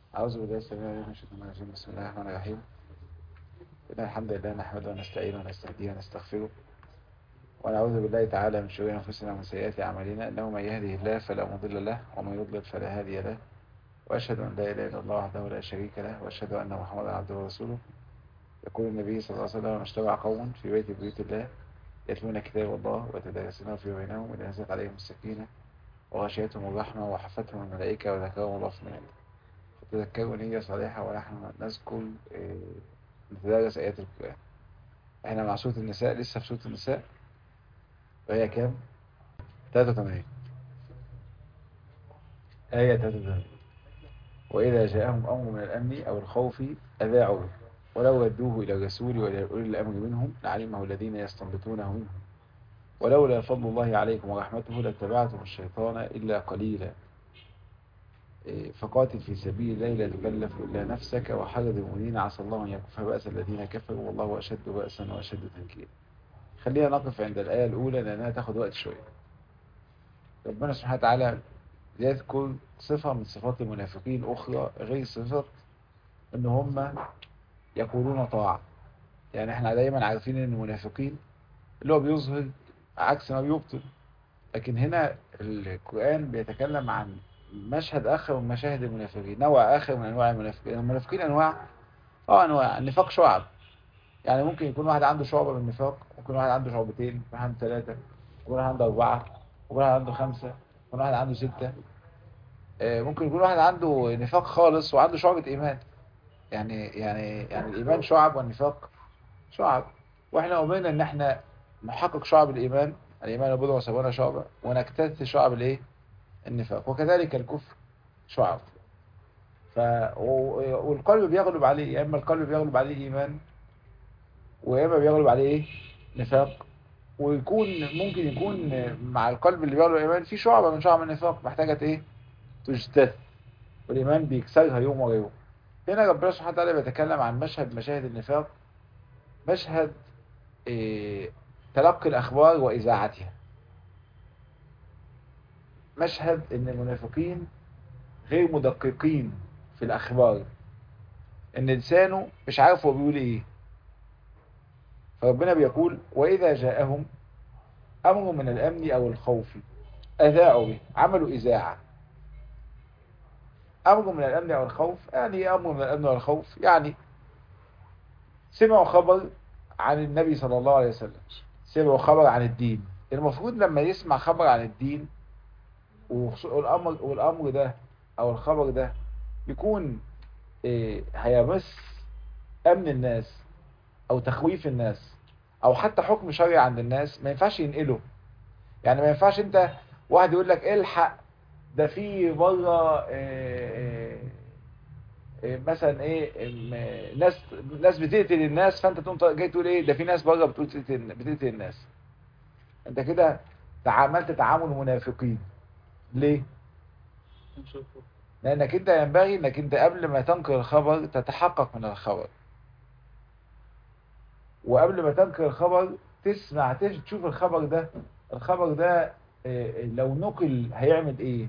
أعوذ بالله السميع العليم من الشيطان الرجيم بسم الله الرحمن الرحيم إن الحمد لله نحمده ونستعينه ونستهديه ونستغفره ونعوذ بالله تعالى من شرور أنفسنا ومن سيئات أعمالنا إنه من يهده الله فلا مضل له ومن يضلل فلا هادي له وأشهد أن لا إله إلا الله وحده لا شريك له وأشهد أن محمدا عبده ورسوله يقول النبي صلى الله عليه وسلم اجتمع قوم في بيت بيوت الله يتلون كتاب الله ويتدارسونه في بينهم إذا نزلت عليهم السكينة وغشيتهم الرحمة وحفتهم الملائكة وذكرهم الله في من عنده فتذكروا نية صالحة ونحن نذكر نتدارس آيات القرآن احنا مع سورة النساء لسه في سورة النساء وهي كام؟ 83 آية 83 وإذا جاءهم أمر من الأمن أو الخوف أذاعوا ولو ردوه إلى الرسول وإلى أولي الأمر منهم لعلمه الذين يستنبطونه منهم ولولا فضل الله عليكم ورحمته لاتبعتم الشيطان إلا قليلا فقاتل في سبيل الله لا تكلف إلا نفسك وحرد المؤمنين عسى الله أن يكف بأس الذين كفروا والله أشد بأسا وأشد تنكيلا خلينا نقف عند الآية الأولى لأنها تاخد وقت شوية ربنا سبحانه وتعالى يذكر صفة من صفات المنافقين أخرى غير صفة إن هم يقولون طاعة يعني احنا دايما عارفين ان المنافقين اللي هو بيظهر عكس ما بيبطل لكن هنا القرآن بيتكلم عن مشهد آخر من مشاهد المنافقين نوع آخر من أنواع المنافقين المنافقين أنواع اه أنواع النفاق شعب يعني ممكن يكون واحد عنده شعبة من النفاق ممكن واحد عنده شعبتين واحد عنده ثلاثة ممكن واحد عنده أربعة ممكن واحد عنده خمسة ممكن واحد عنده ستة ممكن يكون واحد عنده نفاق خالص وعنده شعبة إيمان يعني يعني يعني الإيمان شعب والنفاق شعب واحنا أمرنا إن احنا نحقق شعب الإيمان الإيمان بضع وسبعون شعبة ونكتث شعب الإيه النفاق وكذلك الكفر شعب ف والقلب بيغلب عليه يا اما القلب بيغلب عليه ايمان ويا اما بيغلب عليه ايه نفاق ويكون ممكن يكون مع القلب اللي بيغلب الايمان في شعبة من شعب النفاق محتاجة ايه تجتث والايمان بيكسرها يوم ورا يوم هنا ربنا سبحانه وتعالى بيتكلم عن مشهد مشاهد النفاق مشهد إيه تلقي الاخبار واذاعتها مشهد ان المنافقين غير مدققين في الاخبار ان لسانه مش عارف هو بيقول ايه فربنا بيقول واذا جاءهم امر من الامن او الخوف اذاعوا به عملوا اذاعه امر من الامن او الخوف يعني ايه امر من الامن والخوف يعني سمعوا خبر عن النبي صلى الله عليه وسلم سمعوا خبر عن الدين المفروض لما يسمع خبر عن الدين والامر والامر ده او الخبر ده يكون إيه هيمس امن الناس او تخويف الناس او حتى حكم شرعي عند الناس ما ينفعش ينقله يعني ما ينفعش انت واحد يقول لك الحق ده في بره إيه إيه مثلا ايه ناس ناس بتقتل الناس فانت تقوم جاي تقول ايه ده في ناس بره بتقتل بتقتل الناس انت كده تعاملت تعامل منافقين ليه لانك انت ينبغي انك انت قبل ما تنقل الخبر تتحقق من الخبر وقبل ما تنقل الخبر تسمع تشوف الخبر ده الخبر ده لو نقل هيعمل ايه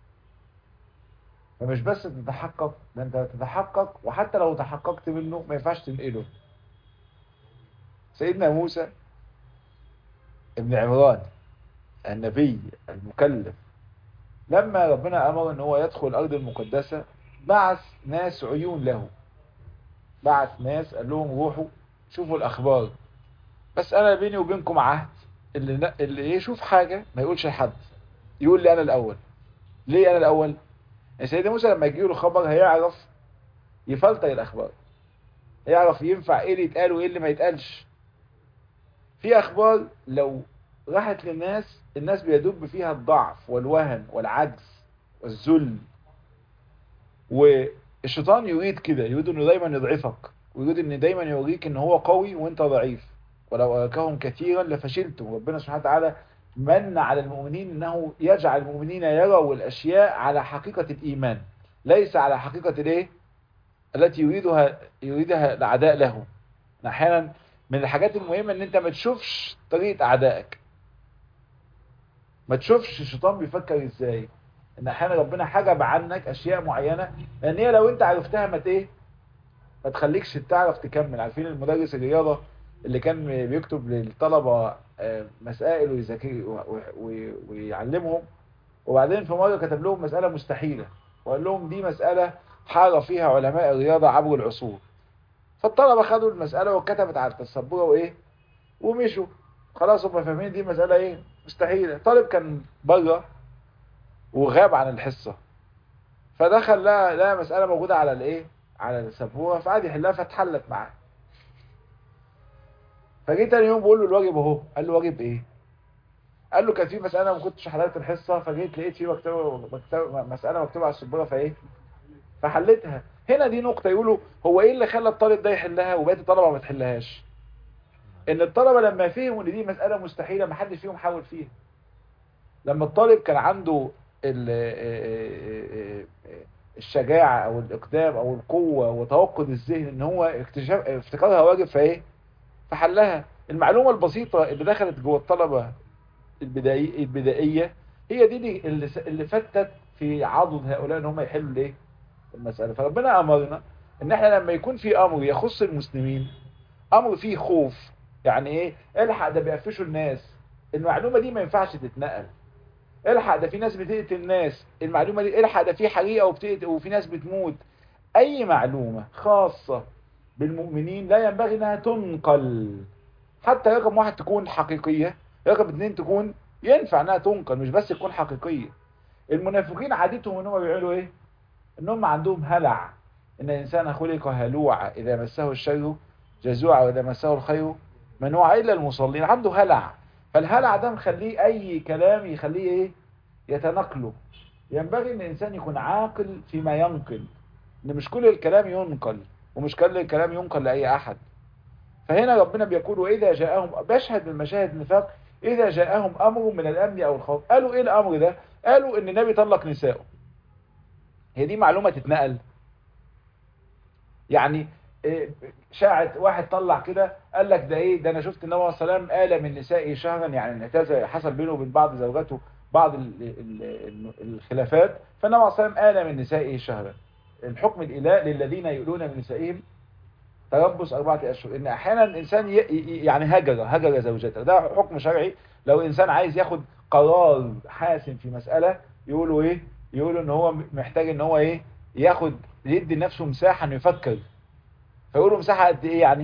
فمش بس تتحقق ده انت تتحقق وحتى لو تحققت منه ما ينفعش تنقله سيدنا موسى ابن عمران النبي المكلف لما ربنا امر ان هو يدخل الارض المقدسة بعث ناس عيون له بعث ناس قال لهم روحوا شوفوا الاخبار بس انا بيني وبينكم عهد اللي اللي يشوف حاجة ما يقولش لحد يقول لي انا الاول ليه انا الاول يعني سيدنا موسى لما يجي له خبر هيعرف يفلتر الاخبار يعرف ينفع ايه اللي يتقال وايه اللي ما يتقالش في اخبار لو راحت للناس الناس بيدب فيها الضعف والوهن والعجز والذل والشيطان يريد كده يريد انه دايما يضعفك ويريد ان دايما يوريك ان هو قوي وانت ضعيف ولو أراكهم كثيرا لفشلتم ربنا سبحانه وتعالى من على المؤمنين انه يجعل المؤمنين يروا الاشياء على حقيقة الايمان ليس على حقيقة الايه التي يريدها يريدها الاعداء له احيانا من الحاجات المهمة ان انت ما تشوفش طريقة اعدائك ما تشوفش الشيطان بيفكر ازاي ان احيانا ربنا حجب عنك اشياء معينه لان هي لو انت عرفتها ما ايه ما تخليكش تعرف تكمل عارفين المدرس الرياضه اللي كان بيكتب للطلبه مسائل ويذاكر ويعلمهم وبعدين في مره كتب لهم مساله مستحيله وقال لهم دي مساله حار فيها علماء الرياضه عبر العصور فالطلبه خدوا المساله وكتبت على السبوره وايه ومشوا خلاص هم فاهمين دي مساله ايه مستحيله طالب كان بره وغاب عن الحصه فدخل لقى لقى مساله موجوده على الايه على السبوره فقعد يحلها فاتحلت معاه فجه تاني يوم بقول له الواجب اهو قال له واجب ايه قال له كان في مساله ما كنتش حضرت الحصه فجيت لقيت في مكتوبه مكتوبه مساله مكتوبه على السبوره فايه فحلتها هنا دي نقطه يقولوا هو ايه اللي خلى الطالب ده يحلها وبقيه الطلبه ما تحلهاش ان الطلبه لما فهموا ان دي مساله مستحيله ما حدش فيهم حاول فيها لما الطالب كان عنده الشجاعه او الاقدام او القوه وتوقد الذهن ان هو اكتشاف افتكارها واجب فايه فحلها المعلومه البسيطه اللي دخلت جوه الطلبه البدائي البدائيه هي دي اللي اللي فتت في عضد هؤلاء ان هم يحلوا الايه المساله فربنا امرنا ان احنا لما يكون في امر يخص المسلمين امر فيه خوف يعني ايه الحق ده بيقفشوا الناس المعلومه دي ما ينفعش تتنقل الحق ده في ناس بتقتل الناس المعلومه دي الحق ده في حريقه وبتقتل وفي ناس بتموت اي معلومه خاصه بالمؤمنين لا ينبغي انها تنقل حتى رقم واحد تكون حقيقيه رقم اتنين تكون ينفع انها تنقل مش بس تكون حقيقيه المنافقين عادتهم ان هم بيعملوا ايه ان هم عندهم هلع ان الانسان خلق هلوعا اذا مسه الشر جزوعا واذا مسه الخير منوعا الا المصلين عنده هلع فالهلع ده مخليه اي كلام يخليه ايه يتنقله ينبغي ان الانسان يكون عاقل فيما ينقل ان مش كل الكلام ينقل ومش كل الكلام ينقل لاي احد فهنا ربنا بيقول واذا جاءهم بشهد من مشاهد النفاق اذا جاءهم امر من الامن او الخوف قالوا ايه الامر ده قالوا ان النبي طلق نسائه هي دي معلومه تتنقل يعني شاعت واحد طلع كده قال لك ده ايه ده انا شفت النبي عليه الصلاه والسلام آل من نسائه شهرا يعني اعتزل حصل بينه وبين بعض زوجاته بعض الخلافات فالنبي عليه الصلاه والسلام آل من نسائه شهرا الحكم الإله للذين يؤلون من نسائهم تربص أربعة أشهر إن أحيانا الإنسان يعني هجر هجر زوجته ده حكم شرعي لو إنسان عايز ياخد قرار حاسم في مسألة يقولوا إيه يقولوا إن هو محتاج إن هو إيه ياخد يدي لنفسه مساحة إنه يفكر فيقولوا مساحة قد إيه يعني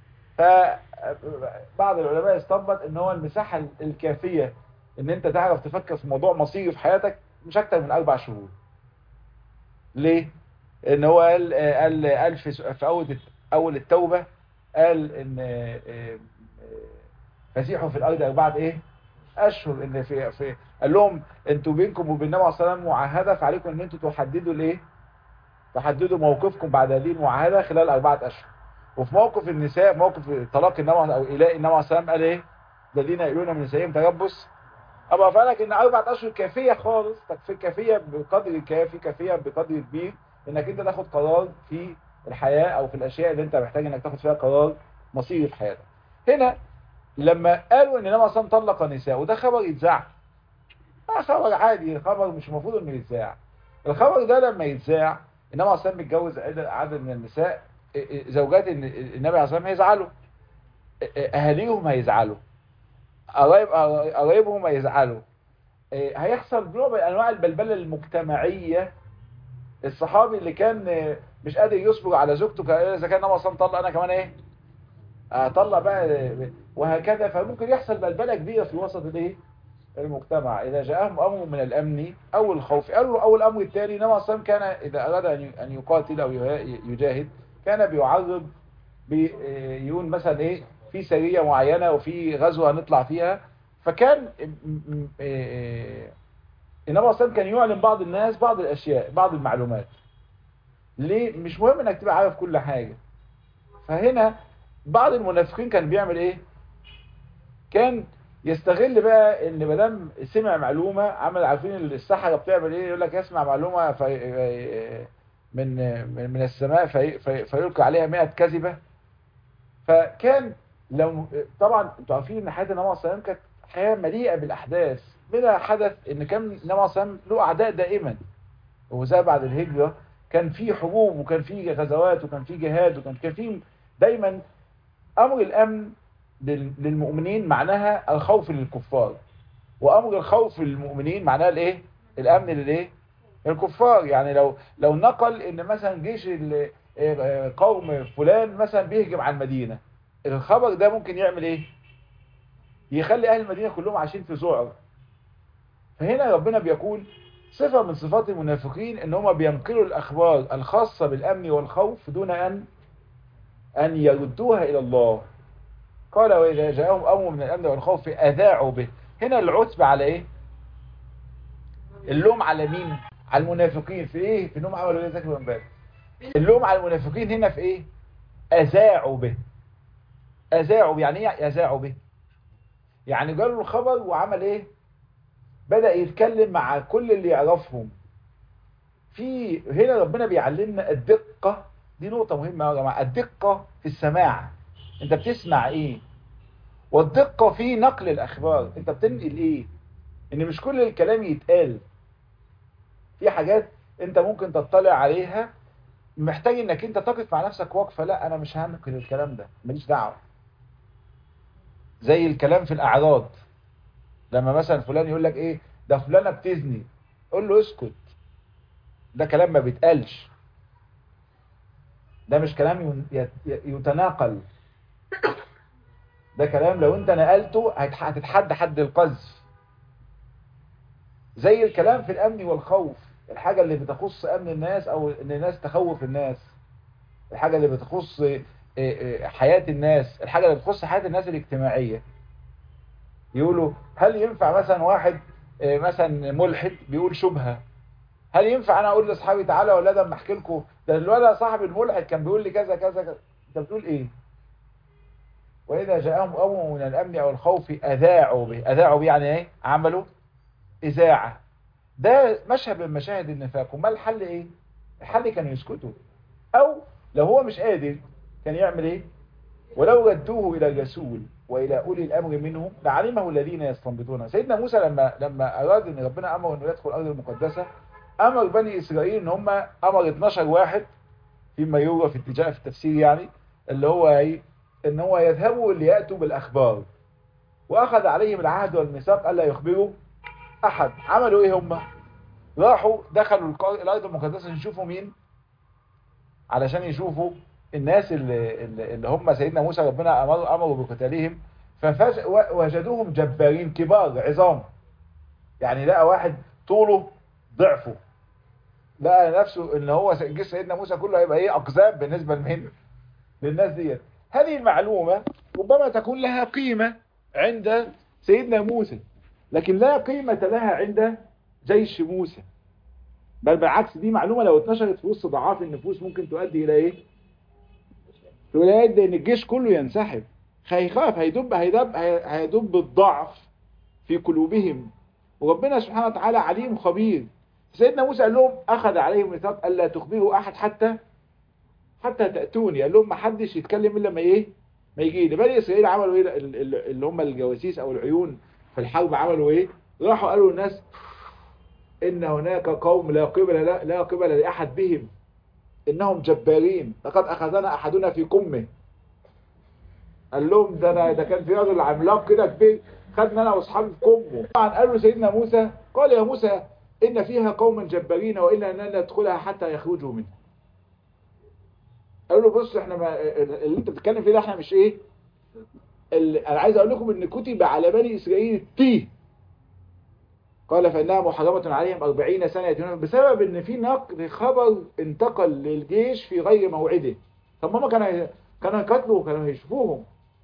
فبعض العلماء استنبط إن هو المساحة الكافية إن أنت تعرف تفكر في موضوع مصيري في حياتك مش أكتر من أربع شهور ليه؟ ان هو قال قال قال في في اول اول التوبه قال ان فسيحوا في الارض اربعه ايه اشهر ان في في قال لهم انتوا بينكم وبين النبي عليه الصلاه والسلام معاهده فعليكم ان انتوا تحددوا الايه تحددوا موقفكم بعد هذه المعاهده خلال اربعه اشهر وفي موقف النساء موقف طلاق النبي او ايلاء النبي عليه الصلاه والسلام قال ايه الذين يقولون من نسائهم تربص ابقى فعلك ان اربعه اشهر كافيه خالص تكفي كافيه بقدر كافي كافيه بقدر كبير انك انت تاخد قرار في الحياة او في الاشياء اللي انت محتاج انك تاخد فيها قرار مصيري في حياتك هنا لما قالوا ان النبي اصلا طلق نساء وده خبر يتذاع ده خبر عادي خبر مش المفروض انه يتذاع الخبر ده لما يتذاع النبي اصلا متجوز عدد من النساء زوجات النبي عليه الصلاه والسلام هيزعلوا اهاليهم هيزعلوا قرايب قرايبهم هيزعلوا هيحصل نوع من انواع البلبله المجتمعيه الصحابي اللي كان مش قادر يصبر على زوجته اذا كان النبي اصلا طلق انا كمان ايه اطلق بقى وهكذا فممكن يحصل بلبله كبيره في وسط الايه المجتمع اذا جاءهم امر من الامن او الخوف قالوا او الامر الثاني النبي اصلا كان اذا اراد ان يقاتل او يجاهد كان بيعرض بيقول مثلا ايه في سريه معينه وفي غزوه هنطلع فيها فكان النبي صلى كان يعلم بعض الناس بعض الاشياء بعض المعلومات ليه مش مهم انك تبقى عارف كل حاجه فهنا بعض المنافقين كان بيعمل ايه كان يستغل بقى ان ما دام سمع معلومه عمل عارفين السحره بتعمل ايه يقول لك يسمع معلومه في من من السماء في في فيلقي عليها 100 كذبه فكان لو طبعا انتوا عارفين ان حياه النبي صلى الله عليه وسلم كانت حياه مليئه بالاحداث منها حدث ان كان النبي صلى الله عليه وسلم له اعداء دائما وزي بعد الهجرة كان في حروب وكان في غزوات وكان في جهاد وكان كان في دايما امر الامن لل- للمؤمنين معناها الخوف للكفار وامر الخوف للمؤمنين معناها الايه الامن للايه الكفار يعني لو لو نقل ان مثلا جيش ال- آه، قوم فلان مثلا بيهجم على المدينة الخبر ده ممكن يعمل ايه يخلي اهل المدينة كلهم عايشين في ذعر فهنا ربنا بيقول صفة من صفات المنافقين ان هم بينقلوا الاخبار الخاصة بالامن والخوف دون ان ان يردوها الى الله قال واذا جاءهم امر من الامن والخوف اذاعوا به هنا العتب على ايه اللوم على مين على المنافقين في ايه في انهم عملوا ايه ذكر امبارح اللوم على المنافقين هنا في ايه اذاعوا به اذاعوا يعني ايه اذاعوا به يعني جاله الخبر وعمل ايه بدأ يتكلم مع كل اللي يعرفهم في هنا ربنا بيعلمنا الدقة دي نقطة مهمة يا جماعة الدقة في السماع انت بتسمع ايه والدقة في نقل الاخبار انت بتنقل ايه ان مش كل الكلام يتقال في حاجات انت ممكن تطلع عليها محتاج انك انت تقف مع نفسك وقفة لا انا مش هنقل الكلام ده ماليش دعوة زي الكلام في الاعراض لما مثلا فلان يقول لك ايه ده فلانة بتزني قول له اسكت ده كلام ما بيتقالش ده مش كلام ين- يت- يتناقل ده كلام لو انت نقلته هتح- هتتحدى حد القذف زي الكلام في الامن والخوف الحاجة اللي بتخص امن الناس او ان الناس تخوف الناس الحاجة اللي بتخص اه، اه، حياة الناس الحاجة اللي بتخص حياة الناس الاجتماعية يقولوا هل ينفع مثلا واحد اه، مثلا ملحد بيقول شبهة هل ينفع انا اقول لاصحابي تعالى ولا ده اما احكي لكم ده الولد صاحب الملحد كان بيقول لي كذا كذا كذا انت بتقول ايه واذا جاءهم امر من الامن او الخوف اذاعوا به اذاعوا به يعني ايه عملوا اذاعه ده مشهد من مشاهد النفاق وما الحل ايه الحل كانوا يسكتوا او لو هو مش قادر كان يعمل ايه ولو ردوه الى الرسول والى اولي الامر منهم لعلمه الذين يستنبطونه سيدنا موسى لما لما اراد ان ربنا امر انه يدخل الارض المقدسه امر بني اسرائيل ان هم امر 12 واحد فيما يروى في اتجاه في التفسير يعني اللي هو ايه ان هو يذهبوا لياتوا بالاخبار واخذ عليهم العهد والميثاق الا يخبروا احد عملوا ايه هم راحوا دخلوا القار- الارض المقدسه عشان يشوفوا مين علشان يشوفوا الناس اللي, اللي اللي هم سيدنا موسى ربنا امر امروا بقتالهم فوجدوهم جبارين كبار عظام يعني لقى واحد طوله ضعفه لقى نفسه ان هو جيش سيدنا موسى كله هيبقى ايه اقزام بالنسبه لمين للناس ديت هذه المعلومه ربما تكون لها قيمه عند سيدنا موسى لكن لا قيمه لها عند جيش موسى بل بالعكس دي معلومه لو اتنشرت في وسط ضعاف النفوس ممكن تؤدي الى ايه تؤدي ان الجيش كله ينسحب هيخاف هيدب هيدب هيدب الضعف في قلوبهم وربنا سبحانه وتعالى عليم خبير سيدنا موسى قال لهم اخذ عليهم ميثاق الا تخبروا احد حتى حتى تاتوني قال لهم ما حدش يتكلم الا ما ايه ما يجي لي بني اسرائيل عملوا ايه ال- ال- اللي هم الجواسيس او العيون في الحرب عملوا ايه راحوا قالوا للناس ان هناك قوم لا قبل لا, لا قبل لاحد بهم انهم جبارين لقد اخذنا احدنا في قمه قال لهم ده انا ده كان في راجل عملاق كده كبير خدنا انا واصحابي في قمه طبعا قالوا سيدنا موسى قال يا موسى ان فيها قوما جبارين والا ان ندخلها حتى يخرجوا منها قالوا له بص احنا ما اللي انت بتتكلم فيه ده احنا مش ايه ال- انا عايز اقول لكم ان كتب على بني اسرائيل التيه قال فانها محرمه عليهم 40 سنه يتمون بسبب ان في نقل خبر انتقل للجيش في غير موعده طب ما هم كانوا كانوا يقتلوا وكانوا هيشوفوهم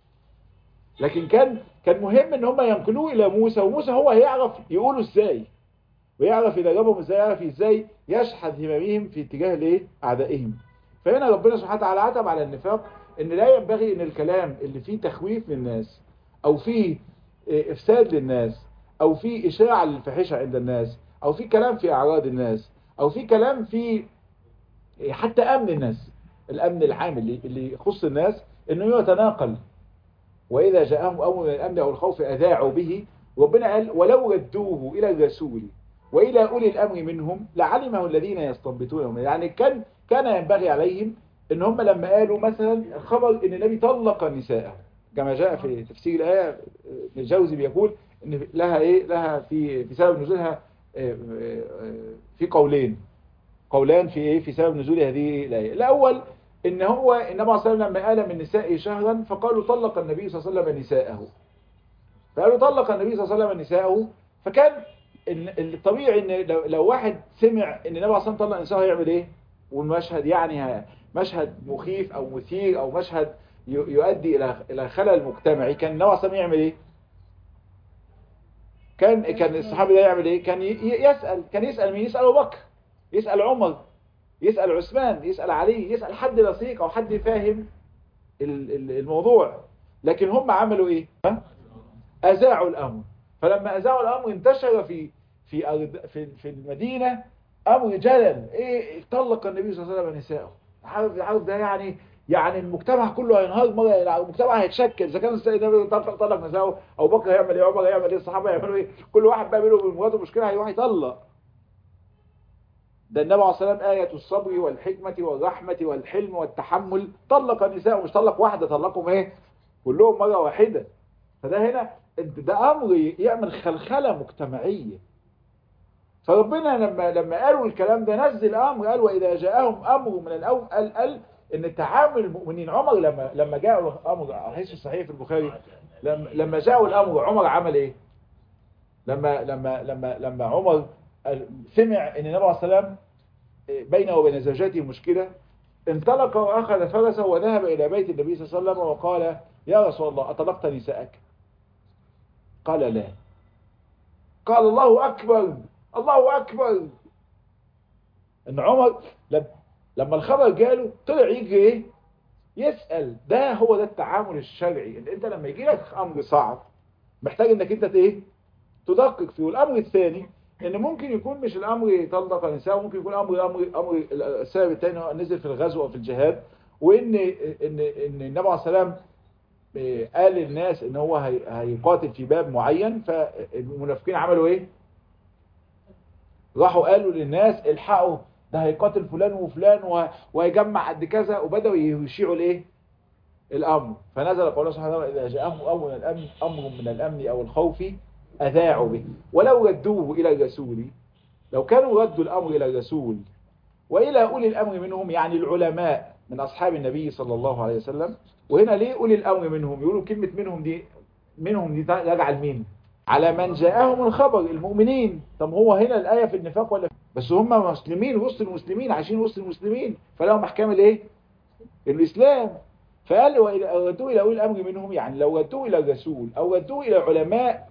لكن كان كان مهم ان هم ينقلوه الى موسى وموسى هو هيعرف يقولوا ازاي ويعرف يدربهم ازاي يعرف ازاي يشحذ هممهم في اتجاه الايه اعدائهم فهنا ربنا سبحانه وتعالى عتب على النفاق ان لا ينبغي ان الكلام اللي فيه تخويف للناس او فيه إيه، افساد للناس او فيه اشاعة للفاحشة عند الناس او فيه كلام في اعراض الناس او فيه كلام في إيه، حتى امن الناس الامن العام اللي اللي يخص الناس انه يتناقل واذا جاءهم امر من الامن او الخوف اذاعوا به ربنا قال ولو ردوه الى الرسول والى اولي الامر منهم لعلمه الذين يستنبطونه يعني كان كان ينبغي عليهم ان هم لما قالوا مثلا الخبر ان النبي طلق نساءه كما جاء في تفسير الايه ابن الجوزي بيقول ان لها ايه لها في في سبب نزولها في قولين قولان في ايه في سبب نزول هذه الايه الاول ان هو النبي صلى الله عليه وسلم لما قال من نسائه شهرا فقالوا طلق النبي صلى الله عليه وسلم نساءه فقالوا طلق النبي صلى الله عليه وسلم نساءه فكان الطبيعي ان لو, لو واحد سمع ان النبي صلى الله عليه وسلم طلق نساءه هيعمل ايه والمشهد يعني مشهد مخيف او مثير او مشهد يؤدي الى الى خلل مجتمعي كان النبي صلى الله عليه وسلم يعمل ايه كان كان الصحابي ده يعمل ايه كان يسأل كان يسأل مين يسأل ابو بكر يسأل عمر يسأل عثمان يسأل علي يسأل حد لصيق او حد فاهم الموضوع لكن هم عملوا ايه اذاعوا الامر فلما اذاعوا الامر انتشر في في أرض في في المدينه امر جلل ايه طلق النبي صلى الله عليه وسلم نساءه عارف عارف ده يعني يعني المجتمع كله هينهار مره المجتمع هيتشكل اذا كان النبي طلق طلق نساءه او بكر هيعمل ايه عمر هيعمل ايه الصحابه هيعملوا ايه كل واحد بقى بينه وبين مراته مشكله هيروح يطلق ده النبي عليه الصلاه والسلام آية الصبر والحكمة والرحمة والحلم والتحمل طلق النساء مش طلق واحدة طلقهم ايه كلهم مرة واحدة فده هنا ده امر يعمل خلخلة مجتمعية فربنا لما لما قالوا الكلام ده نزل امر قال واذا جاءهم امر من الأول قال قال ان تعامل المؤمنين عمر لما لما جاءوا الامر حديث صحيح في البخاري لما لما جاءوا الامر عمر عمل ايه لما لما لما لما عمر سمع ان النبي عليه السلام بينه وبين زوجته مشكله انطلق واخذ فرسه وذهب الى بيت النبي صلى الله عليه وسلم وقال يا رسول الله اطلقت نساءك قال لا قال الله اكبر الله اكبر ان عمر لما الخبر جاله طلع يجي ايه يسأل ده هو ده التعامل الشرعي ان انت لما يجي لك امر صعب محتاج انك انت ايه تدقق فيه والامر الثاني ان ممكن يكون مش الامر يطلق النساء ممكن يكون امر امر امر السبب الثاني نزل في الغزو او في الجهاد وان ان ان النبي عليه السلام قال للناس ان هو هيقاتل في باب معين فالمنافقين عملوا ايه راحوا قالوا للناس الحقوا ده هيقاتل فلان وفلان وهيجمع قد كذا وبداوا يشيعوا الايه الامر فنزل قوله سبحانه وتعالى اذا جاءهم امر من الامن امر من الامن او الخوف اذاعوا به ولو ردوه الى الرسول لو كانوا ردوا الامر الى الرسول والى اولي الامر منهم يعني العلماء من اصحاب النبي صلى الله عليه وسلم وهنا ليه اولي الامر منهم يقولوا كلمه منهم دي منهم دي راجعه لمين على من جاءهم الخبر المؤمنين طب هو هنا الآية في النفاق ولا بس هم مسلمين وسط المسلمين عايشين وسط المسلمين فلهم احكام الايه الاسلام فقال ردوا الى اولي الامر منهم يعني لو ردوا الى الرسول او ردوا الى علماء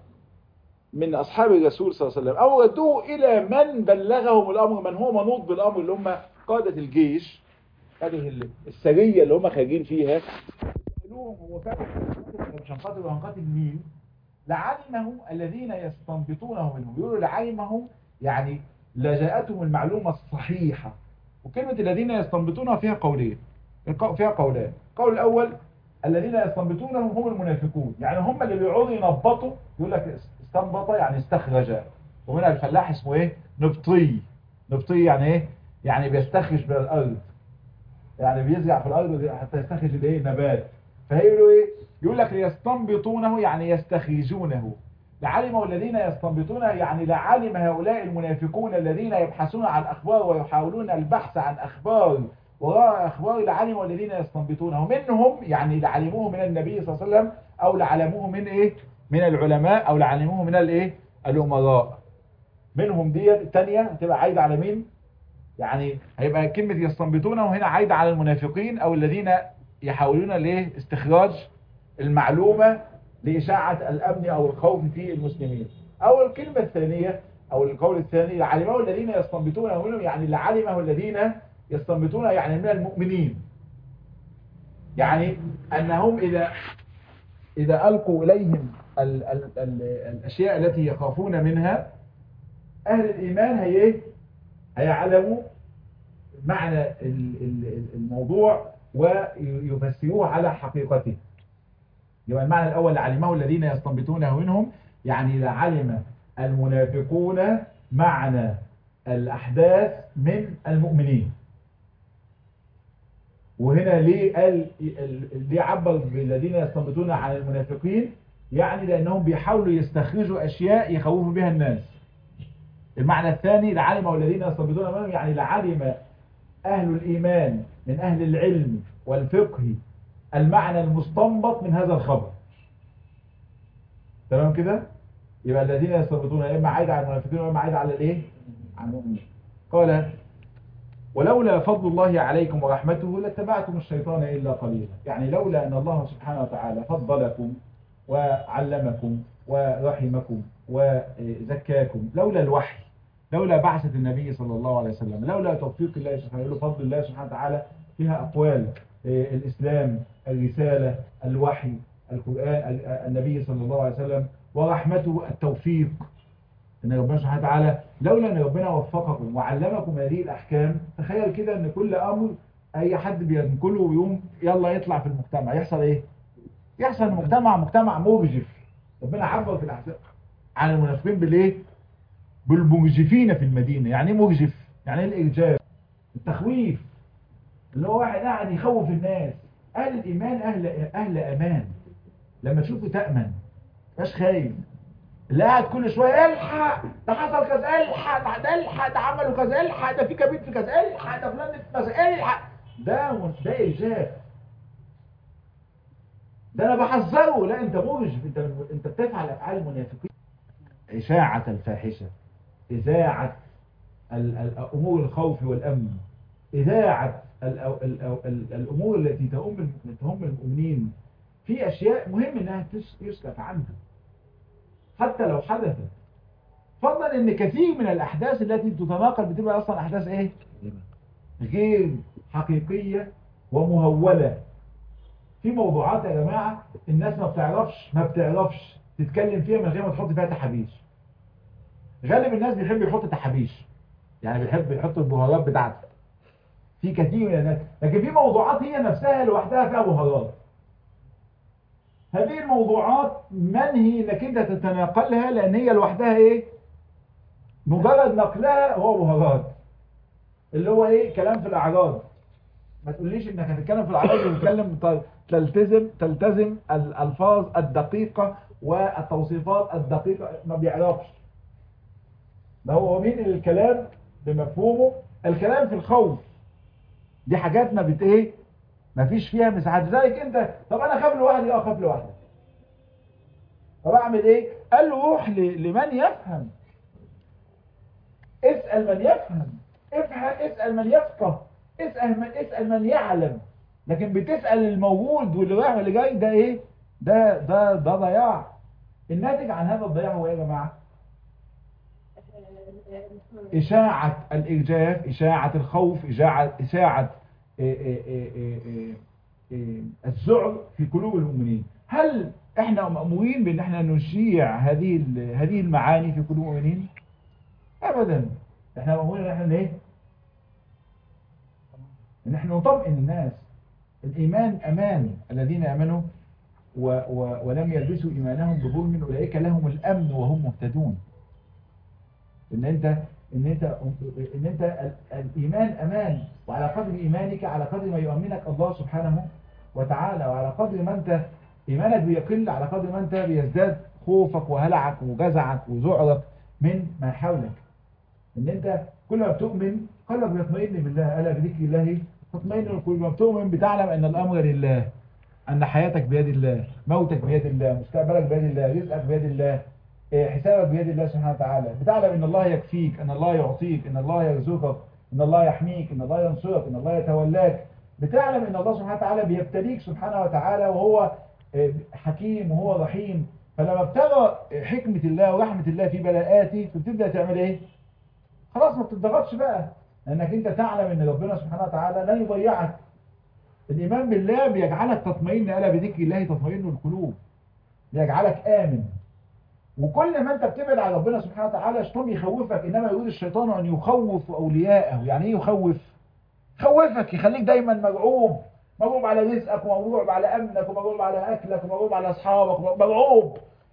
من اصحاب الرسول صلى الله عليه وسلم او ردوا الى من بلغهم الامر من هو منوط بالامر اللي هم قادة الجيش هذه السرية اللي هم خارجين فيها قالوهم هو فعلا مش هنقاتل وهنقاتل مين لعلمه الذين يستنبطونه منهم يقولوا لعلمه يعني لجاءتهم المعلومة الصحيحة وكلمة الذين يستنبطونها فيها قولين فيها قولان القول الأول الذين يستنبطونهم هم المنافقون يعني هم اللي بيقعدوا ينبطوا يقول لك استنبط يعني استخرج ومنها الفلاح اسمه ايه نبطي نبطي يعني ايه يعني بيستخرج من الأرض يعني بيزرع في الأرض حتى يستخرج الايه نبات فهيقولوا ايه يقول لك يستنبطونه يعني يستخرجونه لعلموا الذين يستنبطونه يعني لعلم هؤلاء المنافقون الذين يبحثون عن أخبار ويحاولون البحث عن أخبار وراء أخبار لعلموا الذين يستنبطونه منهم يعني لعلموه من النبي صلى الله عليه وسلم أو لعلموه من إيه من العلماء أو لعلموه من الإيه الأمراء منهم دي الثانية هتبقى عايدة على مين يعني هيبقى كلمة يستنبطونه هنا عايدة على المنافقين أو الذين يحاولون ليه استخراج المعلومة لإشاعة الأمن أو الخوف في المسلمين أو الكلمة الثانية أو القول الثاني لعلمه الذين يستنبطونه منهم يعني لعلمه الذين يستنبطون يعني من المؤمنين يعني أنهم إذا إذا ألقوا إليهم ال ال ال الأشياء التي يخافون منها أهل الإيمان هي هيعلموا معنى الموضوع ويفسروه على حقيقته يبقى المعنى الأول لعلمه الذين يستنبطونه منهم يعني لعلم المنافقون معنى الأحداث من المؤمنين وهنا ليه قال ليه عبر بالذين يستنبطون عن المنافقين يعني لأنهم بيحاولوا يستخرجوا أشياء يخوفوا بها الناس المعنى الثاني لعلم الذين يستنبطون منهم يعني لعلم أهل الإيمان من أهل العلم والفقه المعنى المستنبط من هذا الخبر تمام كده يبقى الذين يستنبطون إما عايد على المنافقين وإما عايد على الإيه على المؤمنين قال ولولا فضل الله عليكم ورحمته لاتبعتم الشيطان إلا قليلا يعني لولا أن الله سبحانه وتعالى فضلكم وعلمكم ورحمكم وزكاكم لولا الوحي لولا بعثة النبي صلى الله عليه وسلم لولا توفيق الله سبحانه وتعالى فضل الله سبحانه وتعالى فيها أقوال الإسلام الرسالة الوحي القرآن النبي صلى الله عليه وسلم ورحمته التوفيق ان ربنا سبحانه وتعالى لولا ان ربنا وفقكم وعلمكم هذه الاحكام تخيل كده ان كل امر اي حد بينقله ويقوم يلا يطلع في المجتمع يحصل ايه يحصل المجتمع مجتمع مرجف ربنا عبر في الاحزاب عن المنافقين بالايه بالمرجفين في المدينه يعني ايه مرجف يعني ايه الارجاف التخويف اللي هو واحد قاعد يخوف الناس اهل الايمان اهل اهل امان لما تشوفه تامن مش خايف اللي قاعد كل شويه الحق ده حصل كذا الحق ده الحق ده عملوا كذا الحق ده في كبير في كذا الحق ده فلان في كذا الحق ده ده ارجاف ده انا بحذره لا انت مرجف انت انت بتفعل افعال المنافقين اشاعه الفاحشه اذاعه امور الخوف والامن اذاعه الامور التي تهم تهم المؤمنين في اشياء مهم انها يسكت عنها حتى لو حدثت فضلا ان كثير من الاحداث التي تتناقل بتبقى اصلا احداث ايه غير حقيقية ومهولة في موضوعات يا جماعة الناس ما بتعرفش ما بتعرفش تتكلم فيها من غير ما تحط فيها تحابيش غالب الناس بيحب يحط تحابيش يعني بيحب يحط البهارات بتاعته في كثير من الناس لكن في موضوعات هي نفسها لوحدها فيها بهارات هذه الموضوعات منهي انك انت تتناقلها لان هي لوحدها ايه مجرد نقلها هو بهارات اللي هو ايه كلام في الاعراض ما تقوليش انك هتتكلم في الاعراض وتتكلم تلتزم تلتزم الالفاظ الدقيقة والتوصيفات الدقيقة ما بيعرفش ده هو مين الكلام بمفهومه الكلام في الخوف دي حاجات ما بت ايه ما فيش فيها مساحات لذلك انت طب انا خاف لوحدي اه خاف لوحدي طب اعمل ايه قال له روح لمن يفهم اسأل من يفهم افهم اسأل من يفقه اسأل من, اسأل من يعلم لكن بتسأل الموجود واللي رايح واللي جاي ده ايه ده ده ده ضياع الناتج عن هذا الضياع هو ايه يا جماعه إشاعة الإرجاف إشاعة الخوف إشاعة, إشاعة الذعر في قلوب المؤمنين هل احنا مأمورين بان احنا نشيع هذه هذه المعاني في قلوب المؤمنين ابدا احنا مأمورين ان احنا ايه ان احنا نطمئن الناس الايمان امان الذين امنوا و و ولم يلبسوا ايمانهم بظلم اولئك لهم الامن وهم مهتدون ان انت ان انت ان انت الايمان امان وعلى قدر ايمانك على قدر ما يؤمنك الله سبحانه وتعالى وعلى قدر ما انت ايمانك بيقل على قدر ما انت بيزداد خوفك وهلعك وجزعك وذعرك من ما حولك ان انت كل ما بتؤمن قلبك بيطمئن بالله الا بذكر الله تطمئن كل ما بتؤمن بتعلم ان الامر لله ان حياتك بيد الله موتك بيد الله مستقبلك بيد الله رزقك بيد الله حسابك بيد الله سبحانه وتعالى بتعلم ان الله يكفيك ان الله يعطيك ان الله يرزقك ان الله يحميك ان الله ينصرك ان الله يتولاك بتعلم ان الله سبحانه وتعالى بيبتليك سبحانه وتعالى وهو حكيم وهو رحيم فلما بترى حكمة الله ورحمة الله في بلاءاتي فبتبدأ تعمل ايه خلاص ما بتضغطش بقى لانك انت تعلم ان ربنا سبحانه وتعالى لا يضيعك الايمان بالله بيجعلك تطمئن الا بذكر الله تطمئن القلوب بيجعلك امن وكل ما انت بتبعد عن ربنا سبحانه وتعالى الشيطان يخوفك انما يريد الشيطان ان يخوف اولياءه يعني ايه يخوف خوفك يخليك دايما مرعوب مرعوب على رزقك ومرعوب على امنك ومرعوب على اكلك ومرعوب على اصحابك مرعوب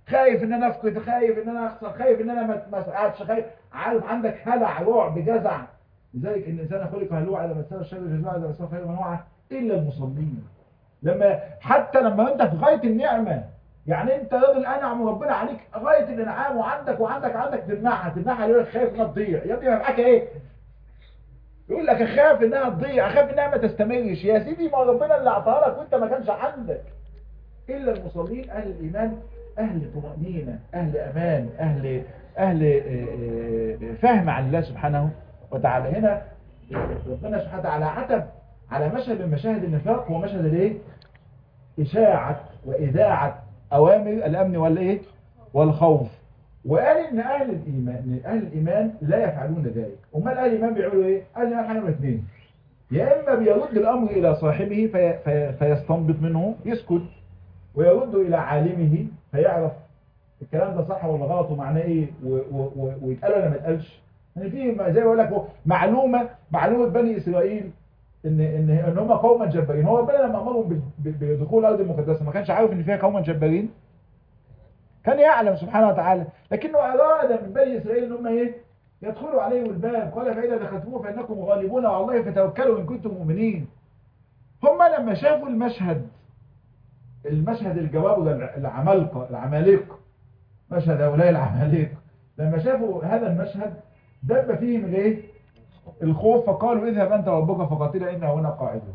خايف ان انا افقد خايف ان انا اخسر خايف ان انا ما ما اسعدش خايف عارف عندك هلع رعب جزع لذلك ان الانسان خلق هلوعا اذا مسه الشر جزوعا اذا مسه الخير منوعا الا المصلين لما حتى لما انت في غايه النعمه يعني انت راجل انعم ربنا عليك غايه الانعام وعندك وعندك عندك تمنعها تمنعها يقول لك خايف انها تضيع يا ابني ما معاك ايه يقول لك اخاف انها تضيع اخاف انها ما تستمرش يا سيدي ما ربنا اللي اعطاها لك وانت ما كانش عندك الا المصلين اهل الايمان اهل طمأنينة اهل امان اهل اهل آه، آه، فهم عن الله سبحانه وتعالى هنا ربنا سبحانه وتعالى عتب على مشهد من مشاهد النفاق هو مشهد الايه اشاعة واذاعة اوامر الامن والايه والخوف وقال ان اهل الايمان إن اهل الايمان لا يفعلون ذلك امال اهل الايمان بيعملوا ايه اهل الايمان حاجه من اثنين يا اما بيرد الامر الى صاحبه في في فيستنبط منه يسكت ويرد الى عالمه فيعرف الكلام ده صح ولا غلط ومعناه ايه و- و- و- ويتقال ولا ما يتقالش يعني في زي ما بقول لك هو معلومه معلومه بني اسرائيل ان ان ان هم قوما جبارين هو ربنا لما امرهم ب- ب- بدخول الارض المقدسه ما كانش عارف ان فيها قوما جبارين كان يعلم سبحانه وتعالى لكنه اراد من بني اسرائيل ان هم ايه يدخلوا عليه الباب قال فاذا دخلتموه فانكم غالبون وعلى الله فتوكلوا ان كنتم مؤمنين هم لما شافوا المشهد المشهد الجواب العمالقه العمالقه مشهد هؤلاء العمالقه لما شافوا هذا المشهد دب فيهم الايه الخوف فقالوا اذهب انت وربك فقاتلا انا هنا قاعدون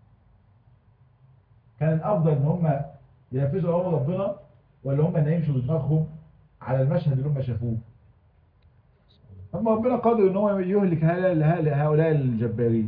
كان الافضل ان هم ينفذوا امر ربنا ولا هم ان يمشوا بدماغهم على المشهد اللي هم شافوه اما ربنا قادر ان هو يهلك هؤلاء هؤلاء الجبارين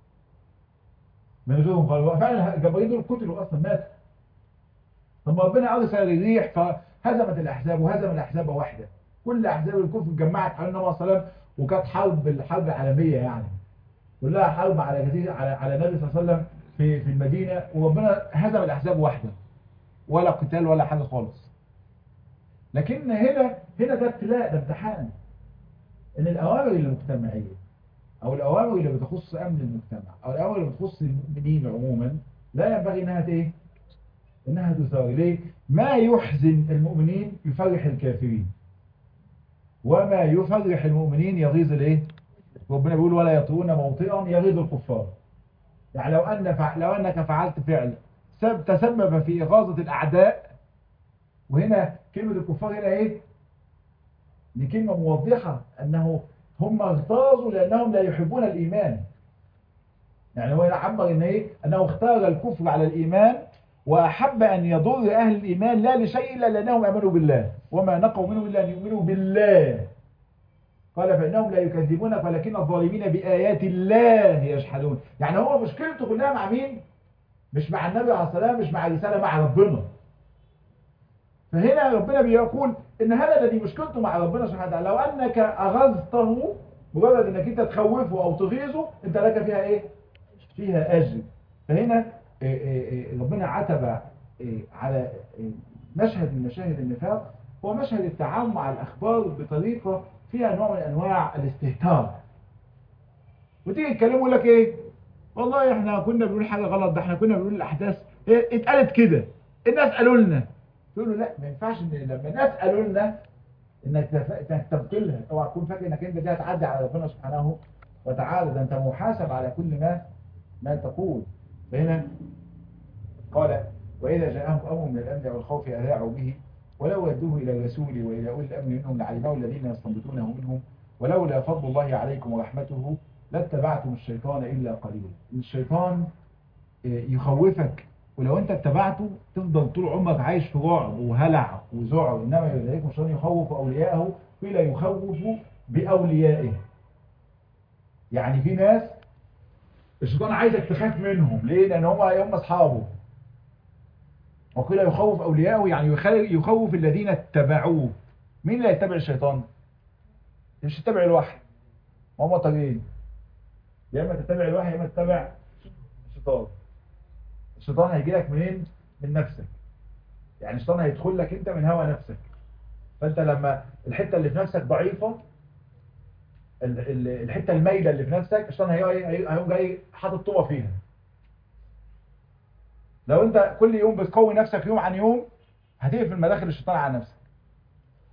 من غيرهم قالوا فعلا الجبارين دول قتلوا اصلا ماتوا ثم ربنا ارسل الريح فهزمت الاحزاب وهزم الاحزاب واحده كل احزاب الكفر اتجمعت حول النبي صلى الله عليه وسلم وكانت حرب الحرب العالميه يعني كلها حرب على جزيره على على النبي صلى الله عليه وسلم في في المدينه وربنا هزم الاحزاب واحده ولا قتال ولا حاجه خالص لكن هنا هنا ده ابتلاء ده امتحان ان الاوامر المجتمعيه او الاوامر اللي بتخص امن المجتمع او الاوامر اللي بتخص المؤمنين عموما لا ينبغي انها ايه انها تثار ليه ما يحزن المؤمنين يفرح الكافرين وما يفرح المؤمنين يغيظ الايه ربنا بيقول ولا يطرون موطئا يغيظ الكفار يعني لو ان فع... لو انك فعلت فعل سب... تسبب في اغاظه الاعداء وهنا كلمه الكفار هنا ايه دي كلمه موضحه انه هم اغتاظوا لانهم لا يحبون الايمان يعني هو يعبر ان ايه انه اختار الكفر على الايمان وأحب أن يضر أهل الإيمان لا لشيء إلا لأنهم أمنوا بالله وما نقوا منهم إلا أن يؤمنوا بالله قال فإنهم لا يكذبونك ولكن الظالمين بآيات الله يجحدون يعني هو مشكلته كلها مع مين؟ مش مع النبي عليه الصلاة والسلام مش مع الرسالة مع ربنا فهنا ربنا بيقول إن هذا الذي مشكلته مع ربنا سبحانه وتعالى لو أنك أغزته مجرد أنك أنت تخوفه أو تغيظه أنت لك فيها إيه؟ فيها أجر فهنا ربنا عتب على مشهد من مشاهد النفاق هو مشهد التعامل مع الأخبار بطريقة فيها نوع من أنواع الاستهتار وتيجي تكلمه يقول لك إيه والله إحنا كنا بنقول حاجة غلط ده إحنا كنا بنقول الأحداث إيه اتقالت كده الناس قالوا لنا تقول له لا ما ينفعش إن لما الناس قالوا لنا إنك إنك تبطلها أوعى تكون فاكر إنك أنت دي هتعدي على ربنا سبحانه وتعالى ده أنت محاسب على كل ما ما تقول فهنا قال وإذا جاءهم أمر من الأمن والخوف أذاعوا به ولو ردوه إلى الرسول وإلى أولي الأمر منهم لعلمه الذين يستنبطونه منهم ولولا فضل الله عليكم ورحمته لاتبعتم الشيطان إلا قليلا الشيطان يخوفك ولو أنت اتبعته تفضل طول عمرك عايش في رعب وهلع وذعر إنما يذلكم الشيطان يخوف أولياءه قيل يخوف بأوليائه يعني في ناس الشيطان عايزك تخاف منهم ليه لان هم هم اصحابه وقيل يخوف اولياءه يعني يخوف الذين اتبعوه مين اللي يتبع الشيطان مش يتبع الوحي هم طريقين يا اما تتبع الوحي يا اما تتبع الشيطان الشيطان هيجي لك منين من نفسك يعني الشيطان هيدخل لك انت من هوى نفسك فانت لما الحته اللي في نفسك ضعيفه الحته المايله اللي في نفسك الشيطان هيقوم جاي حاطط طوبه فيها لو انت كل يوم بتقوي نفسك يوم عن يوم هتقفل مداخل الشيطان على نفسك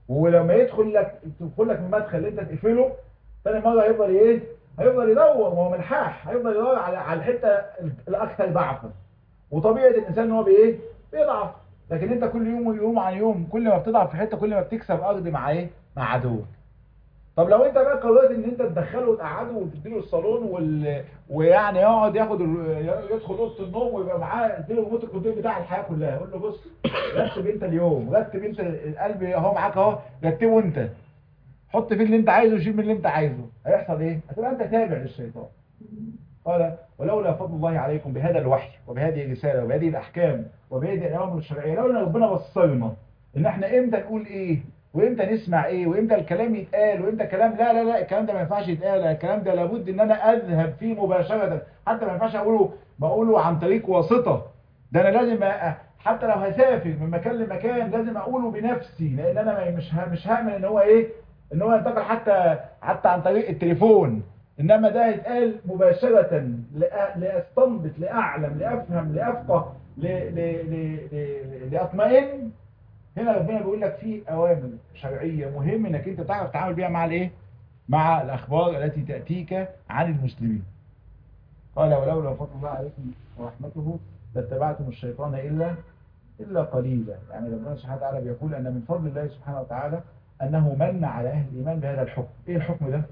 ولما يدخل لك تدخل لك من المدخل اللي انت تقفله ثاني مره هيفضل ايه هيفضل يدور وهو ملحاح هيفضل يدور على على الحته الاكثر ضعفا وطبيعه الانسان ان هو بايه بيضعف لكن انت كل يوم يوم عن يوم كل ما بتضعف في حته كل ما بتكسب ارض مع ايه مع عدوك طب لو انت بقى قررت ان انت تدخله وتقعده وتديله الصالون وال... ويعني يقعد ياخد ال... يدخل اوضه النوم ويبقى معاه اديله ريموت الكنترول بتاع الحياه كلها قول له بص رتب انت اليوم رتب انت القلب اهو معاك اهو رتبه انت حط فيه اللي انت عايزه وشيل من اللي انت عايزه هيحصل ايه هتبقى انت تابع للشيطان قال ولولا فضل الله عليكم بهذا الوحي وبهذه الرساله وبهذه الاحكام وبهذه الاوامر الشرعيه لولا ربنا بصرنا ان احنا امتى نقول ايه وامتى نسمع ايه وامتى الكلام يتقال وامتى الكلام لا لا لا الكلام ده ما ينفعش يتقال الكلام ده لابد ان انا اذهب فيه مباشره حتى ما ينفعش اقوله بقوله عن طريق واسطه ده انا لازم أ... حتى لو هسافر من مكان لمكان لازم اقوله بنفسي لان انا مش ه... مش هامن ان هو ايه ان هو ينتقل حتى حتى عن طريق التليفون انما ده يتقال مباشره لأ... لاستنبط لاعلم لافهم لافقه ل... ل... ل... ل... لاطمئن هنا ربنا بيقول لك في اوامر شرعيه مهم انك انت تعرف تتعامل بيها مع الايه مع الاخبار التي تاتيك عن المسلمين قال ولولا فضل الله عليكم ورحمته لاتبعتم الشيطان الا الا قليلا يعني ربنا سبحانه وتعالى بيقول ان من فضل الله سبحانه وتعالى انه من على اهل الايمان بهذا الحكم ايه الحكم ده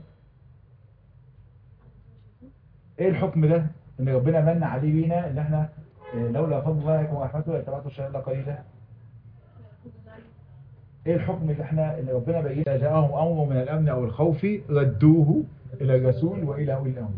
ايه الحكم ده ان ربنا من عليه بينا ان احنا لولا فضل الله عليكم ورحمته لاتبعتم الشيطان الا قليلا ايه الحكم اللي احنا اللي ربنا بين جاءهم امر من الامن او الخوف ردوه الى الرسول والى اولي الامر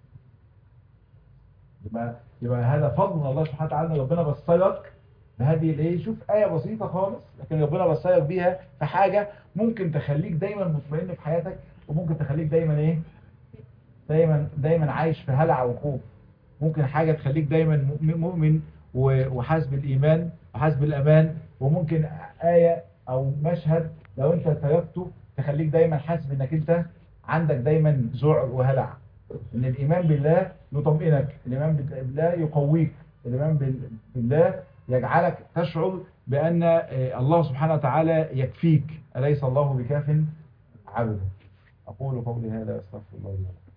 يبقى يبقى هذا فضل من الله سبحانه وتعالى ان ربنا بصرك بهذه الايه شوف ايه بسيطه خالص لكن ربنا بصرك بيها في حاجه ممكن تخليك دايما مطمئن في حياتك وممكن تخليك دايما ايه دايما دايما عايش في هلع وخوف ممكن حاجه تخليك دايما مؤمن وحاسس بالايمان وحاسس بالامان وممكن ايه او مشهد لو انت تركته تخليك دايما حاسس انك انت عندك دايما ذعر وهلع ان الايمان بالله يطمئنك الايمان بالله يقويك الايمان بالله يجعلك تشعر بان الله سبحانه وتعالى يكفيك اليس الله بكاف عبده اقول قولي هذا استغفر الله لي